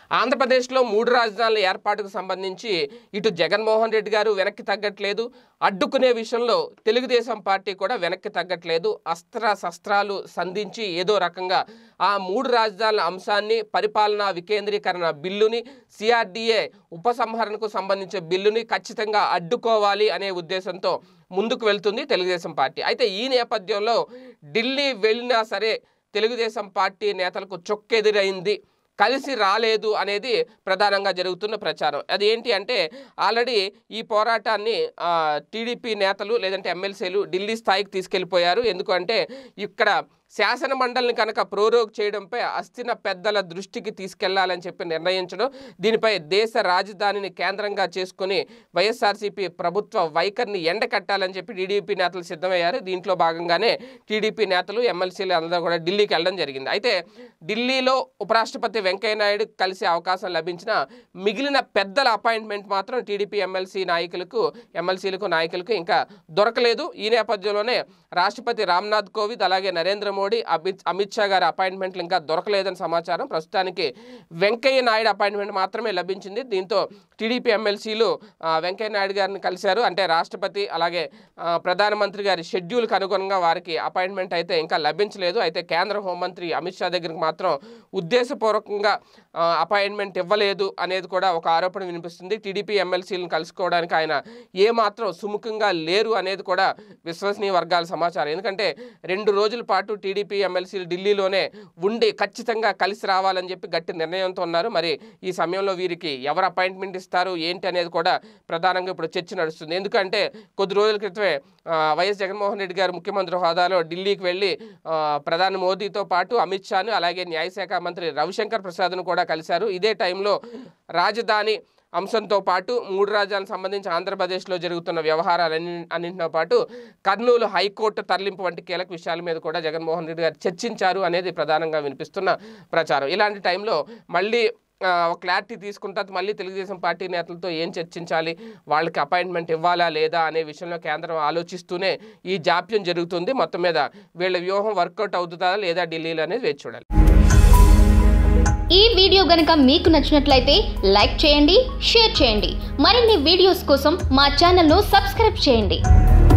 ఆంధ్రప్రదేశ్లో మూడు రాజధానుల ఏర్పాటుకు సంబంధించి ఇటు జగన్మోహన్ రెడ్డి గారు వెనక్కి తగ్గట్లేదు అడ్డుకునే విషయంలో తెలుగుదేశం పార్టీ కూడా వెనక్కి తగ్గట్లేదు అస్త్ర శస్త్రాలు సంధించి ఏదో రకంగా ఆ మూడు రాజధానుల అంశాన్ని పరిపాలనా వికేంద్రీకరణ బిల్లుని సిఆర్డీఏ ఉపసంహరణకు సంబంధించిన బిల్లుని ఖచ్చితంగా అడ్డుకోవాలి అనే ఉద్దేశంతో ముందుకు వెళ్తుంది తెలుగుదేశం పార్టీ అయితే ఈ నేపథ్యంలో ఢిల్లీ వెళ్ళినా సరే తెలుగుదేశం పార్టీ నేతలకు చొక్కెదురైంది కలిసి రాలేదు అనేది ప్రధానంగా జరుగుతున్న ప్రచారం అది ఏంటి అంటే ఆల్రెడీ ఈ పోరాటాన్ని ఆ, టీడీపీ నేతలు లేదంటే ఎమ్మెల్సీలు ఢిల్లీ స్థాయికి తీసుకెళ్ళిపోయారు ఎందుకంటే ఇక్కడ శాసన మండలిని కనుక ప్రోరోగ్ చేయడంపై అస్థిన పెద్దల దృష్టికి తీసుకెళ్లాలని చెప్పి నిర్ణయించడం దీనిపై దేశ రాజధానిని కేంద్రంగా చేసుకుని వైఎస్ఆర్సీపీ ప్రభుత్వ వైఖరిని ఎండకట్టాలని చెప్పి టీడీపీ నేతలు సిద్ధమయ్యారు దీంట్లో భాగంగానే టీడీపీ నేతలు ఎమ్మెల్సీలు అందరూ కూడా ఢిల్లీకి వెళ్ళడం జరిగింది అయితే ఢిల్లీలో ఉపరాష్ట్రపతి వెంకయ్యనాయుడు కలిసే అవకాశం లభించిన మిగిలిన పెద్దల అపాయింట్మెంట్ మాత్రం టీడీపీ ఎమ్మెల్సీ నాయకులకు ఎమ్మెల్సీలకు నాయకులకు ఇంకా దొరకలేదు ఈ నేపథ్యంలోనే రాష్ట్రపతి రామ్నాథ్ కోవింద్ అలాగే నరేంద్ర మోడీ అమిత్ అమిత్ షా గారి అపాయింట్మెంట్లు ఇంకా దొరకలేదని సమాచారం ప్రస్తుతానికి వెంకయ్య నాయుడు అపాయింట్మెంట్ మాత్రమే లభించింది దీంతో టీడీపీ ఎమ్మెల్సీలు ఆ, వెంకయ్య నాయుడు గారిని కలిశారు అంటే రాష్ట్రపతి అలాగే ఆ, ప్రధానమంత్రి గారి షెడ్యూల్కి అనుగుణంగా వారికి అపాయింట్మెంట్ అయితే ఇంకా లభించలేదు అయితే కేంద్ర హోంమంత్రి అమిత్ షా దగ్గరికి మాత్రం ఉద్దేశపూర్వకంగా ఆ, అపాయింట్మెంట్ ఇవ్వలేదు అనేది కూడా ఒక ఆరోపణ వినిపిస్తుంది టీడీపీ ఎమ్మెల్సీలను కలుసుకోవడానికి ఆయన ఏమాత్రం సుముఖంగా లేరు అనేది కూడా విశ్వసనీయ వర్గాల సమాచారం ఎందుకంటే రెండు రోజుల పాటు టీడీపీ ఎమ్మెల్సీలు ఢిల్లీలోనే ఉండి ఖచ్చితంగా కలిసి రావాలని చెప్పి గట్టి నిర్ణయంతో ఉన్నారు మరి ఈ సమయంలో వీరికి ఎవరు అపాయింట్మెంట్ ఇస్తారు ఏంటి అనేది కూడా ప్రధానంగా ఇప్పుడు చర్చ నడుస్తుంది ఎందుకంటే కొద్ది రోజుల క్రితమే ఆ, వైఎస్ జగన్మోహన్ రెడ్డి గారు ముఖ్యమంత్రి హోదాలో ఢిల్లీకి వెళ్ళి ఆ, ప్రధాని మోదీతో పాటు అమిత్ షాను అలాగే న్యాయశాఖ మంత్రి రవిశంకర్ ప్రసాద్ను కూడా కలిశారు ఇదే టైంలో రాజధాని అంశంతో పాటు మూడు రాజ్యాలకు సంబంధించి ఆంధ్రప్రదేశ్లో జరుగుతున్న వ్యవహారాలన్ని అన్నింటితో పాటు కర్నూలు హైకోర్టు తరలింపు వంటి కీలక విషయాల మీద కూడా జగన్మోహన్ రెడ్డి గారు చర్చించారు అనేది ప్రధానంగా వినిపిస్తున్న ప్రచారం ఇలాంటి టైంలో మళ్ళీ ఆ, ఒక క్లారిటీ తీసుకున్న తర్వాత మళ్ళీ తెలుగుదేశం పార్టీ నేతలతో ఏం చర్చించాలి వాళ్ళకి అపాయింట్మెంట్ ఇవ్వాలా లేదా అనే విషయంలో కేంద్రం ఆలోచిస్తూనే ఈ జాప్యం జరుగుతుంది మొత్తం మీద వీళ్ళ వ్యూహం వర్కౌట్ అవుతుందా లేదా ఢిల్లీలో అనేది వేచి చూడాలి ఈ వీడియో గనుక మీకు నచ్చినట్లయితే లైక్ చేయండి షేర్ చేయండి మరిన్ని వీడియోస్ కోసం మా ఛానల్ను సబ్స్క్రైబ్ చేయండి